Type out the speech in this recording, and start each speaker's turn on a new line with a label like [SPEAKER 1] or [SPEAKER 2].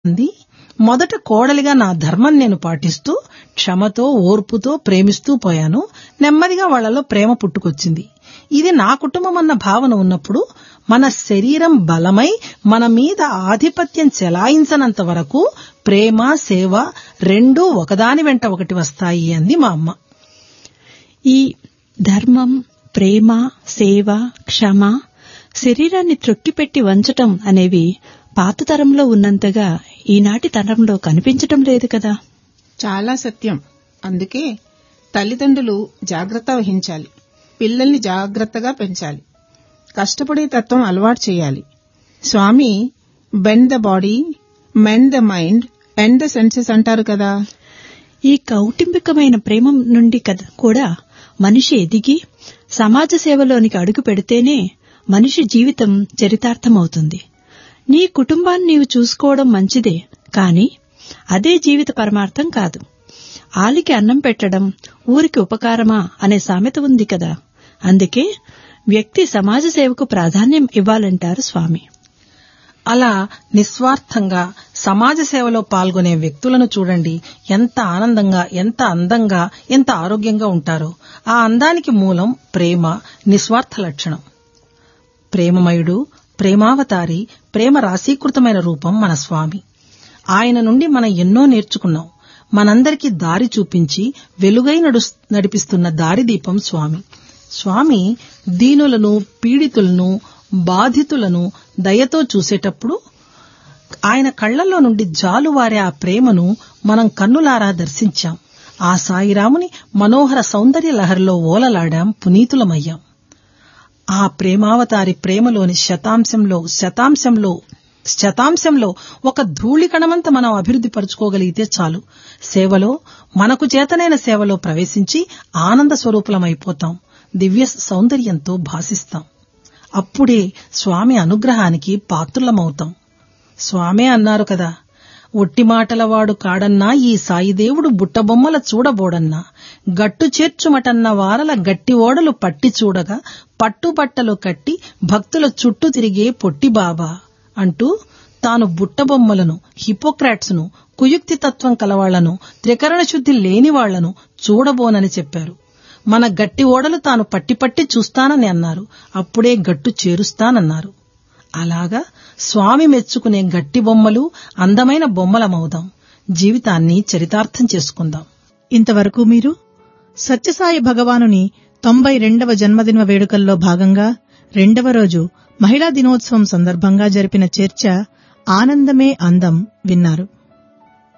[SPEAKER 1] అంది మొదట కోడలిగా నా ధర్మం నేను పాటిస్తూ క్షమతో ఓర్పుతో ప్రేమిస్తూ పోయాను నెమ్మదిగా వాళ్లలో ప్రేమ పుట్టుకొచ్చింది ఇది నా కుటుంబం అన్న భావన ఉన్నప్పుడు మన శరీరం బలమై మన మీద ఆధిపత్యం చెలాయించనంత వరకు ప్రేమ సేవ రెండూ ఒకదాని వెంట ఒకటి వస్తాయి అంది మా అమ్మ
[SPEAKER 2] ఈ ధర్మం ప్రేమ సేవ క్షమ శరీరాన్ని త్రొక్కిపెట్టి వంచటం అనేవి పాత తరంలో ఉన్నంతగా ఈనాటి తరంలో కనిపించటం లేదు కదా
[SPEAKER 3] చాలా సత్యం అందుకే తల్లిదండ్రులు జాగ్రత్త వహించాలి పిల్లల్ని జాగ్రత్తగా పెంచాలి కష్టపడే తత్వం అలవాటు చేయాలి Swami bend the body mend the mind end the senses అంటారు కదా
[SPEAKER 2] ఈ కౌటుంబికమైన ప్రేమ నుండి కద- కూడా మనిషి ఎదిగి సమాజ సేవలోనికి అడుగు పెడితేనే మనిషి జీవితం చరితార్థమవుతుంది నీ కుటుంబాన్ని నీవు చూసుకోవడం మంచిదే కాని అదే జీవిత పరమార్థం కాదు ఆలికి అన్నం పెట్టడం ఊరికి ఉపకారమా అనే సామెత ఉంది కదా అందుకే వ్యక్తి సమాజ సేవకు ప్రాధాన్యం ఇవ్వాలంటారు స్వామి
[SPEAKER 1] అలా నిస్వార్థంగా సమాజ సేవలో పాల్గొనే వ్యక్తులను చూడండి ఎంత ఆనందంగా ఎంత అందంగా ఎంత ఆరోగ్యంగా ఉంటారో ఆ అందానికి మూలం ప్రేమ నిస్వార్థ లక్షణం ప్రేమమయుడు ప్రేమావతారి ప్రేమ రాశీకృతమైన రూపం మన స్వామి ఆయన నుండి మనం ఎన్నో నేర్చుకున్నాం మనందరికీ దారి చూపించి వెలుగై నడుస్- నడిపిస్తున్న దారిదీపం స్వామి స్వామి దీనులను పీడితులను బాధితులను దయతో చూసేటప్పుడు ఆయన కళ్లలో నుండి జాలువారే ఆ ప్రేమను మనం కన్నులారా దర్శించాం ఆ సాయిరాముని మనోహర సౌందర్య లహరిలో ఓలలాడాం పునీతులమయ్యాం ఆ ప్రేమావతారి ప్రేమలోని శతాంశంలో శతాంశంలో శతాంశంలో ఒక ధూళికణమంత మనం అభివృద్ధి పరుచుకోగలిగితే చాలు సేవలో మనకు చేతనైన సేవలో ప్రవేశించి ఆనంద స్వరూపులమైపోతాం దివ్య సౌందర్యంతో భాసిస్తాం అప్పుడే స్వామి అనుగ్రహానికి పాత్రులమవుతాం స్వామే అన్నారు కదా ఒట్టి మాటలవాడు కాడన్నా ఈ సాయిదేవుడు బుట్టబొమ్మల చూడబోడన్నా గట్టు చేర్చుమటన్న వారల గట్టి ఓడలు పట్టి చూడగా పట్టుబట్టలు కట్టి భక్తుల చుట్టూ తిరిగే పొట్టి బాబా అంటూ తాను బుట్టబొమ్మలను హిపోక్రాట్స్ను కుయుక్తి తత్వం కలవాళ్లను త్రికరణ శుద్ధి లేని వాళ్లను చూడబోనని చెప్పారు మన గట్టి ఓడలు తాను పట్టి పట్టి చూస్తానని అన్నారు అప్పుడే గట్టు చేరుస్తానన్నారు అలాగా స్వామి మెచ్చుకునే గట్టి బొమ్మలు అందమైన బొమ్మలమవుదాం జీవితాన్ని చరితార్థం చేసుకుందాం
[SPEAKER 4] ఇంతవరకు మీరు సత్యసాయి భగవానుని తొంభై రెండవ జన్మదిన వేడుకల్లో భాగంగా రెండవ రోజు మహిళా దినోత్సవం సందర్భంగా జరిపిన చర్చ ఆనందమే అందం విన్నారు